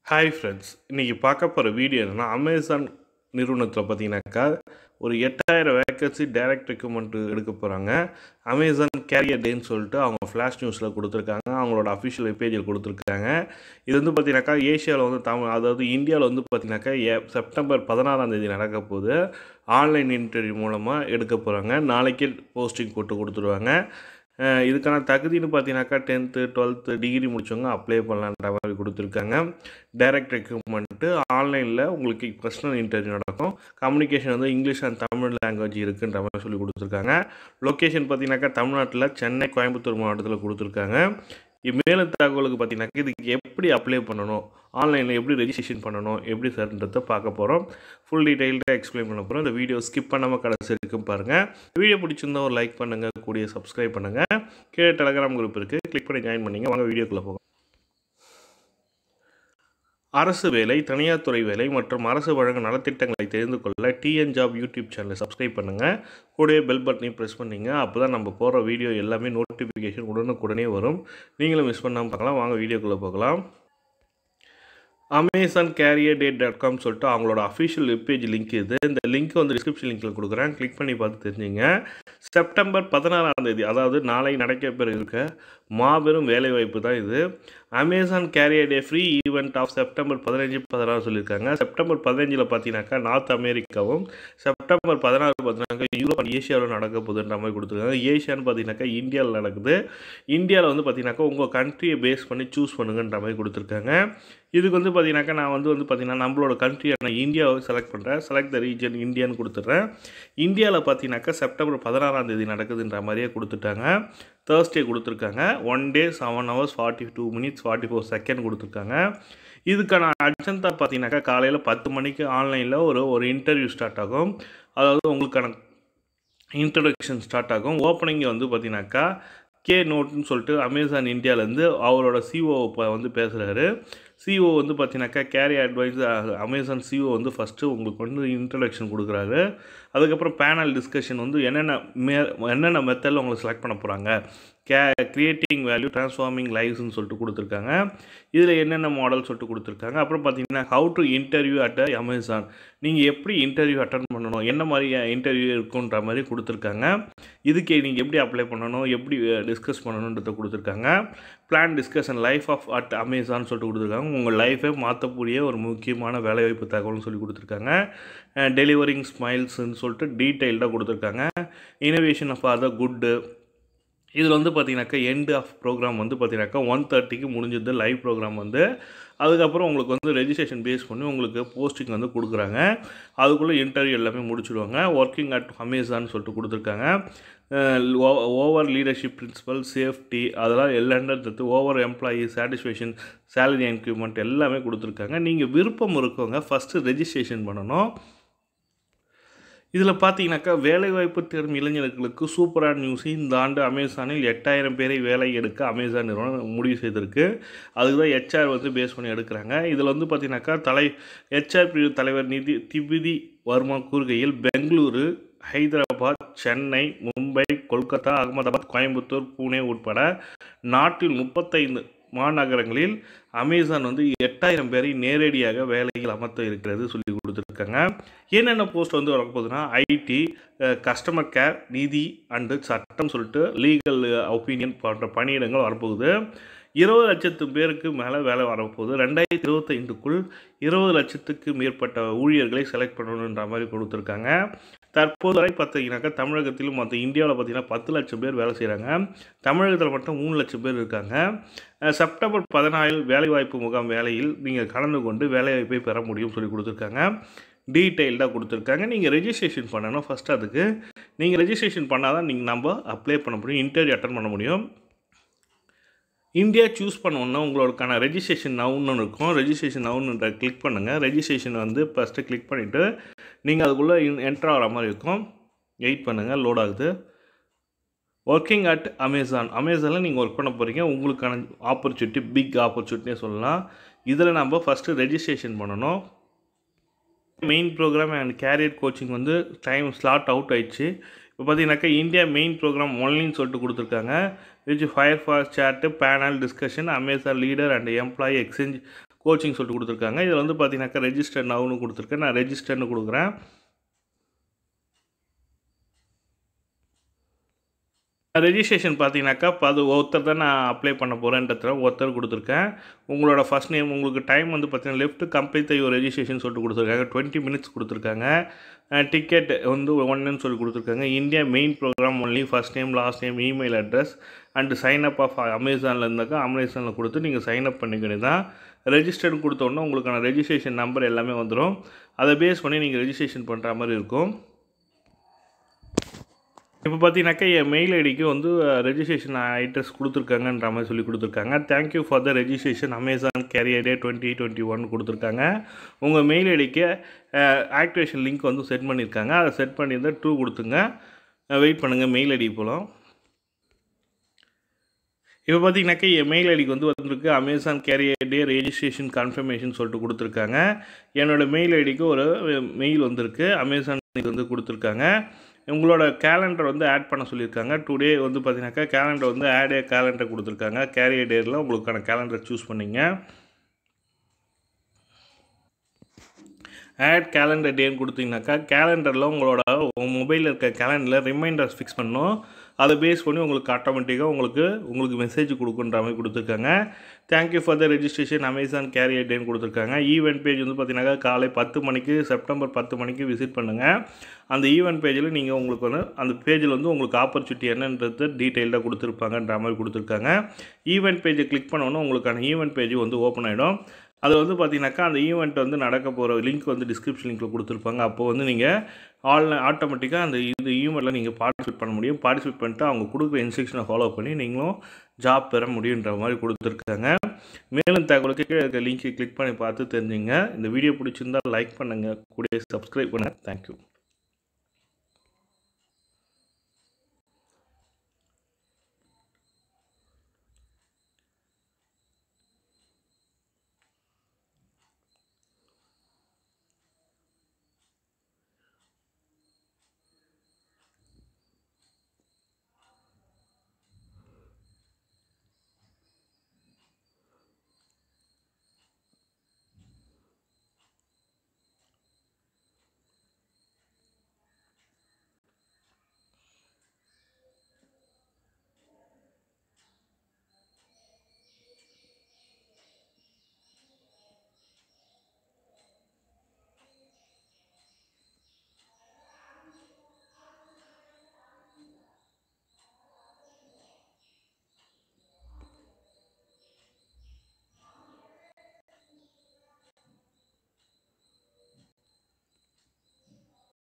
hi friends இன்றைக்கி பார்க்க போகிற வீடியோ என்னென்னா அமேசான் நிறுவனத்தில் பார்த்தீங்கன்னாக்கா ஒரு எட்டாயிரம் வேக்கன்சி டைரக்ட் ரெக்ரூட்மெண்ட் எடுக்க போகிறாங்க அமேசான் கேரியர் டேன்னு சொல்லிட்டு அவங்க ஃப்ளாஷ் நியூஸில் கொடுத்துருக்காங்க அவங்களோட அஃபிஷியல் வெப்பேஜில் கொடுத்துருக்காங்க இது வந்து பார்த்தீங்கன்னாக்கா ஏஷியாவில் வந்து தமிழ் அதாவது இந்தியாவில் வந்து பார்த்தீங்கன்னாக்கா ஏ செப்டம்பர் பதினாறாம் தேதி நடக்க போகுது ஆன்லைன் இன்டர்வியூ மூலமாக எடுக்க போகிறாங்க நாளைக்கே போஸ்டிங் போட்டு கொடுத்துருவாங்க அஹ் இதுக்கான தகுதின்னு பார்த்தீங்கன்னாக்கா டென்த்து டுவெல்த்து டிகிரி முடிச்சவங்க அப்ளை பண்ணலான்ற மாதிரி கொடுத்துருக்காங்க டைரக்ட் ரெக்ரூட்மெண்ட்டு ஆன்லைனில் உங்களுக்கு பர்சனல் இன்டர்வியூ நடக்கும் கம்யூனிகேஷன் வந்து இங்கிலீஷ் அண்ட் தமிழ் லாங்குவேஜ் இருக்குன்ற மாதிரி சொல்லி கொடுத்துருக்காங்க லொக்கேஷன் பார்த்தீங்கன்னாக்கா தமிழ்நாட்டில் சென்னை கோயம்புத்தூர் மாவட்டத்தில் கொடுத்துருக்காங்க மேலும் தகவலுக்கு பார்த்தீங்கன்னாக்கா இதுக்கு எப்படி அப்ளை பண்ணணும் ஆன்லைனில் எப்படி ரெஜிஸ்ட்ரேஷன் பண்ணணும் எப்படி சார்ன்றதை பார்க்க போகிறோம் ஃபுல் டீட்டெயில்டாக எக்ஸ்பிளைன் பண்ண போகிறோம் இந்த வீடியோ ஸ்கிப் பண்ணாமல் கடைசி வரைக்கும் பாருங்கள் வீடியோ பிடிச்சிருந்தா ஒரு லைக் பண்ணுங்கள் கூடிய சப்ஸ்கிரைப் பண்ணுங்கள் கீழே டெலகிராம் குரூப் இருக்குது கிளிக் பண்ணி ஜாயின் பண்ணிங்க வாங்க வீடியோக்குள்ளே போகும் அரசு வேலை தனியார் துறை வேலை மற்றும் அரசு வழங்கும் நலத்திட்டங்களை தெரிந்து கொள்ள டிஎன் ஜாப் யூடியூப் சேனலை சப்ஸ்கிரைப் பண்ணுங்கள் கூடவே பெல் பட்டனையும் ப்ரெஸ் பண்ணிங்க அப்போ தான் நம்ம போகிற வீடியோ எல்லாமே நோட்டிஃபிகேஷன் உடனுக்குடனே வரும் நீங்களும் மிஸ் பண்ணாமல் பார்க்கலாம் வாங்க வீடியோக்குள்ளே போகலாம் Amazon career date dot com சொல்லிட்டு அவங்களோட அஃபிஷியல் வெப்பேஜ் லிங்க் இது இந்த லிங்க் வந்து டிஸ்கிரிப்ஷன் லிங்க்கில் கொடுக்குறேன் கிளிக் பண்ணி பார்த்து தெரிஞ்சுங்க செப்டம்பர் பதினாறாம் தேதி அதாவது நாளை நடக்க பிற இருக்க மாபெரும் வேலைவாய்ப்பு தான் இது Amazon career day free event of September பதினஞ்சு பதினாறு சொல்லியிருக்காங்க செப்டம்பர் பதினஞ்சில் பார்த்தீங்கன்னாக்கா நார்த் அமெரிக்காவும் செப்டம்பர் பதினாறு பார்த்தீங்கன்னாக்கா யூரோப் அண்ட் ஏஷியாவில் நடக்க போகுதுன்ற மாதிரி கொடுத்துருக்காங்க ஏஷியான்னு பார்த்தீங்கன்னாக்கா இந்தியாவில் நடக்குது இந்தியாவில் வந்து பார்த்தீங்கன்னாக்கா உங்கள் கண்ட்ரியை பேஸ் பண்ணி சூஸ் பண்ணுங்கன்ற மாதிரி கொடுத்துருக்காங்க இதுக்கு வந்து பார்த்தீங்கன்னாக்கா நான் வந்து வந்து பார்த்தீங்கன்னா நம்மளோட கண்ட்ரியான இந்தியாவை செலக்ட் பண்ணுறேன் செலக்ட் த ரீஜன் இந்தியான்னு கொடுத்துட்றேன் இந்தியாவில் பார்த்தீங்கன்னாக்கா செப்டம்பர் பதினாறாம் தேதி நடக்குதுன்ற மாதிரியே கொடுத்துட்டாங்க தேர்ஸ்டே கொடுத்துருக்காங்க one day seven hours forty two minutes forty four second கொடுத்துருக்காங்க இதுக்கான அஜந்தா பார்த்தீங்கன்னாக்கா காலையில் பத்து மணிக்கு ஆன்லைனில் ஒரு ஒரு இன்டர்வியூ ஸ்டார்ட் ஆகும் அதாவது உங்களுக்கான இன்ட்ரடக்ஷன் ஸ்டார்ட் ஆகும் ஓப்பனிங் வந்து பார்த்தீங்கன்னாக்கா கே நோட்னு சொல்லிட்டு அமேசான் இந்தியாவிலேருந்து அவரோட சிஓ இப்போ வந்து பேசுகிறாரு சிஓ வந்து பார்த்தீங்கன்னாக்கா கேரி அட்வைஸ் அமேசான் சிஓ வந்து ஃபஸ்ட்டு உங்களுக்கு வந்து இன்ட்ரடக்ஷன் கொடுக்குறாரு அதுக்கப்புறம் பேனல் டிஸ்கஷன் வந்து என்னென்ன மே என்னென்ன மெத்தடில் உங்களை செலக்ட் பண்ண போகிறாங்க கே க்ரியேட்டிங் வேல்யூ ட்ரான்ஸ்ஃபார்மிங் லைவ்ஸ்னு சொல்லிட்டு கொடுத்துருக்காங்க இதில் என்னென்ன மாடல் சொல்லிட்டு கொடுத்துருக்காங்க அப்புறம் பார்த்தீங்கன்னா how to interview at Amazon நீங்கள் எப்படி இன்டர்வியூ அட்டன் பண்ணணும் என்ன மாதிரி இன்டர்வியூ இருக்குன்ற மாதிரி கொடுத்துருக்காங்க இதுக்கு நீங்கள் எப்படி அப்ளை பண்ணணும் எப்படி டிஸ்கஸ் பண்ணணுன்றத கொடுத்துருக்காங்க plan discussion life of at Amazon சொல்லிட்டு கொடுத்துருக்காங்க உங்கள் லைஃபை மாற்றக்கூடிய ஒரு முக்கியமான வேலைவாய்ப்பு தகவல்னு சொல்லி கொடுத்துருக்காங்க டெலிவரிங் ஸ்மைல்ஸ்ன்னு சொல்லிட்டு டீட்டெயில்டாக கொடுத்துருக்காங்க இனோவேஷன் ஆஃப் அதர் குட்டு இதில் வந்து பார்த்தீங்கன்னாக்கா எண்டு ஆஃப் ப்ரோக்ராம் வந்து பார்த்தீங்கன்னாக்கா ஒன் தேர்ட்டிக்கு முடிஞ்சது லைவ் ப்ரோக்ராம் வந்து அதுக்கப்புறம் உங்களுக்கு வந்து ரெஜிஸ்ட்ரேஷன் பேஸ் பண்ணி உங்களுக்கு போஸ்டிங் வந்து கொடுக்குறாங்க அதுக்குள்ளே இன்டர்வியூ எல்லாமே முடிச்சுடுவாங்க ஒர்க்கிங் அட் அமேசான் சொல்லிட்டு கொடுத்துருக்காங்க ஓவர் லீடர்ஷிப் பிரின்சிபல் சேஃப்டி அதெல்லாம் எல்லான்றது over employee satisfaction salary increment எல்லாமே கொடுத்துருக்காங்க நீங்கள் விருப்பம் இருக்கவங்க ஃபஸ்ட்டு ரெஜிஸ்ட்ரேஷன் பண்ணணும் இதில் பார்த்தீங்கன்னாக்கா வேலைவாய்ப்பு தேடும் இளைஞர்களுக்கு சூப்பரான நியூஸ் இந்த ஆண்டு அமேசானில் எட்டாயிரம் பேரை வேலை எடுக்க அமேசான் நிறுவனம் முடிவு செய்திருக்கு அதுக்கு தான் ஹெச்ஆர் வந்து பேஸ் பண்ணி எடுக்கிறாங்க இதில் வந்து பார்த்தீங்கன்னாக்கா தலை ஹெச்ஆர் பிரிவு தலைவர் நிதி திபிதி வர்மா கூறுகையில் பெங்களூரு ஹைதராபாத் சென்னை மும்பை கொல்கத்தா அகமதாபாத் கோயம்புத்தூர் பூனே உட்பட நாட்டில் முப்பத்தைந்து மாநகரங்களில் அமேசான் வந்து எட்டாயிரம் பேரை நேரடியாக வேலையில் அமர்த்த இருக்கிறது சொல்லி கொடுத்துருக்காங்க என்னென்ன போஸ்ட் வந்து வரப்போகுதுன்னா ஐடி கஸ்டமர் கேர் நிதி அண்டு சட்டம் சொல்லிட்டு லீகல் ஒப்பீனியன் போன்ற பணியிடங்கள் வரப்போகுது இருபது லட்சத்து பேருக்கு மேலே வேலை வரப்போகுது ரெண்டாயிரத்தி இருபத்தைந்துக்குள் இருபது லட்சத்துக்கு மேற்பட்ட ஊழியர்களை செலக்ட் பண்ணணுன்ற மாதிரி கொடுத்துருக்காங்க தற்போது வரை பார்த்தீங்கன்னாக்கா தமிழகத்திலும் மற்ற இந்தியாவில் பார்த்தீங்கன்னா பத்து லட்சம் பேர் வேலை செய்கிறாங்க தமிழகத்தில் மட்டும் மூணு லட்சம் பேர் இருக்காங்க செப்டம்பர் பதினாலில் வேலைவாய்ப்பு முகாம் வேலையில் நீங்கள் கலந்து கொண்டு வேலைவாய்ப்பை பெற முடியும் சொல்லி கொடுத்துருக்காங்க டீட்டெயில்டாக கொடுத்துருக்காங்க நீங்கள் ரெஜிஸ்ட்ரேஷன் பண்ணணும் ஃபஸ்ட் அதுக்கு நீங்கள் ரெஜிஸ்ட்ரேஷன் பண்ணால் தான் நீங்கள் நம்ம அப்ளை பண்ண முடியும் இன்டர்வியூ அட்டன் பண்ண முடியும் இந்தியா சூஸ் பண்ணோன்னா உங்களுக்கான ரெஜிஸ்ட்ரேஷன் நவுன்னு இருக்கும் ரெஜிஸ்ட்ரேஷன் நவுன்ன்ற கிளிக் பண்ணுங்கள் ரெஜிஸ்ட்ரேஷன் வந்து ஃபஸ்ட்டு கிளிக் பண்ணிவிட்டு நீங்கள் அதுக்குள்ளே என்ட்ரு ஆகிற மாதிரி இருக்கும் வெயிட் பண்ணுங்கள் லோட் ஆகுது ஒர்க்கிங் அட் அமேசான் அமேசானில் நீங்கள் ஒர்க் பண்ண போகிறீங்க உங்களுக்கான ஆப்பர்ச்சுனிட்டி பிக் ஆப்பர்ச்சுனிட்டினே சொல்லலாம் இதில் நம்ம ஃபஸ்ட்டு ரெஜிஸ்ட்ரேஷன் பண்ணணும் main program and career coaching வந்து டைம் ஸ்லாட் அவுட் ஆயிடுச்சு இப்போ பார்த்தீங்கன்னாக்கா இந்தியா மெயின் ப்ரோக்ராம் ஒன்லின்னு சொல்லிட்டு கொடுத்துருக்காங்க which fire fast chat panel discussion Amazon leader and employee exchange coaching சொல்லிட்டு கொடுத்துருக்காங்க இதில் வந்து பார்த்தீங்கன்னாக்கா ரெஜிஸ்டர் நவுன்னு கொடுத்துருக்கேன் நான் ரெஜிஸ்டர்னு கொடுக்குறேன் ரெஜிஸ்ட்ரேஷன் பார்த்தீங்கன்னாக்கா இப்போ அது ஒருத்தர் தான் நான் அப்ளை பண்ண போகிறேன்றத ஒருத்தர் கொடுத்துருக்கேன் உங்களோட ஃபஸ்ட் நேம் உங்களுக்கு டைம் வந்து பார்த்தீங்கன்னா லெஃப்ட் கம்ப்ளீட் யுவர் ரெஜிஸ்ட்ரேஷன் சொல்லிட்டு கொடுத்துருக்காங்க டுவெண்ட்டி மினிட்ஸ் கொடுத்துருக்காங்க டிக்கெட் வந்து ஒன்றுன்னு சொல்லி கொடுத்துருக்காங்க India main program only first name last name email address and sign up of அமேசானில் இருந்தாக்கா அமேசானில் கொடுத்து நீங்கள் சைன் அப் பண்ணிக்கிறது தான் ரெஜிஸ்டர்டு கொடுத்தோன்னே உங்களுக்கான ரெஜிஸ்ட்ரேஷன் நம்பர் எல்லாமே வந்துடும் அதை பேஸ் பண்ணி நீங்கள் ரெஜிஸ்ட்ரேஷன் பண்ணுற மாதிரி இருக்கும் இப்போ பார்த்தீங்கன்னாக்கா என் மெயில் ஐடிக்கு வந்து ரெஜிஸ்ட்ரேஷன் அட்ரஸ் கொடுத்துருக்காங்கன்ற மாதிரி சொல்லி கொடுத்துருக்காங்க thank you for the registration Amazon career day twenty twenty one கொடுத்துருக்காங்க உங்கள் மெயில் ஐடிக்கு ஆக்டிவேஷன் லிங்க் வந்து செட் பண்ணியிருக்காங்க அதை செட் பண்ணியிருந்தால் டூ கொடுத்துங்க வெயிட் பண்ணுங்கள் மெயில் ஐடி போகலாம் இப்போ பார்த்தீங்கன்னாக்கா என் மெயில் ஐடிக்கு வந்து வந்திருக்கு Amazon career day registration confirmation சொல்லிட்டு கொடுத்துருக்காங்க என்னோடய மெயில் ஐடிக்கு ஒரு மெயில் வந்திருக்கு அமேசான் வந்து கொடுத்துருக்காங்க உங்களோட கேலண்டர் வந்து ஆட் பண்ண சொல்லியிருக்காங்க டுடே வந்து பார்த்தீங்கன்னாக்கா கேலண்டர் வந்து ஆடே கேலண்டர் கொடுத்துருக்காங்க கேரியர் டேரில் உங்களுக்கான கேலண்டர் சூஸ் பண்ணிங்க ஆட் கேலண்டர் டேன்னு கொடுத்தீங்கன்னாக்கா கேலண்டரில் உங்களோட மொபைலில் இருக்க கேலண்டரில் ரிமைண்டர்ஸ் ஃபிக்ஸ் பண்ணணும் அதை பேஸ் பண்ணி உங்களுக்கு ஆட்டோமேட்டிக்காக உங்களுக்கு உங்களுக்கு மெசேஜ் கொடுக்குன்ற மாதிரி கொடுத்துருக்காங்க thank you for the registration Amazon career டேன்னு கொடுத்துருக்காங்க ஈவெண்ட் பேஜ் வந்து பார்த்தீங்கன்னாக்கா காலை பத்து மணிக்கு செப்டம்பர் பத்து மணிக்கு விசிட் பண்ணுங்கள் அந்த ஈவெண்ட் பேஜில் நீங்கள் உங்களுக்கு வந்து அந்த பேஜில் வந்து உங்களுக்கு ஆப்பர்ச்சுனிட்டி என்னன்றது டீட்டெயில்டாக கொடுத்துருப்பாங்கன்ற மாதிரி கொடுத்துருக்காங்க ஈவெண்ட் பேஜை கிளிக் பண்ணோன்னே உங்களுக்கான ஈவெண்ட் பேஜ் வந்து ஓப்பன் ஆகிடும் அது வந்து பார்த்தீங்கன்னாக்கா அந்த ஈவெண்ட் வந்து நடக்க போகிற லிங்க் வந்து டிஸ்கிரிப்ஷன் லிங்க்கில் கொடுத்துருப்பாங்க அப்போ வந்து நீங்கள் ஆன்லைன் ஆட்டோமேட்டிக்காக அந்த இது ஈவெண்ட்டில் நீங்கள் பார்ட்டிசிபேட் பண்ண முடியும் பார்ட்டிசிபேட் பண்ணிட்டு அவங்க கொடுக்குற இன்ஸ்ட்ரக்ஷனை ஃபாலோ பண்ணி நீங்களும் ஜாப் பெற முடியுன்ற மாதிரி கொடுத்துருக்காங்க மேலும் தகவலுக்கு கீழே இருக்க லிங்க்கை கிளிக் பண்ணி பார்த்து தெரிஞ்சுங்க இந்த வீடியோ பிடிச்சிருந்தால் லைக் பண்ணுங்கள் கூட சப்ஸ்கிரைப் பண்ணுங்கள் தேங்க்யூ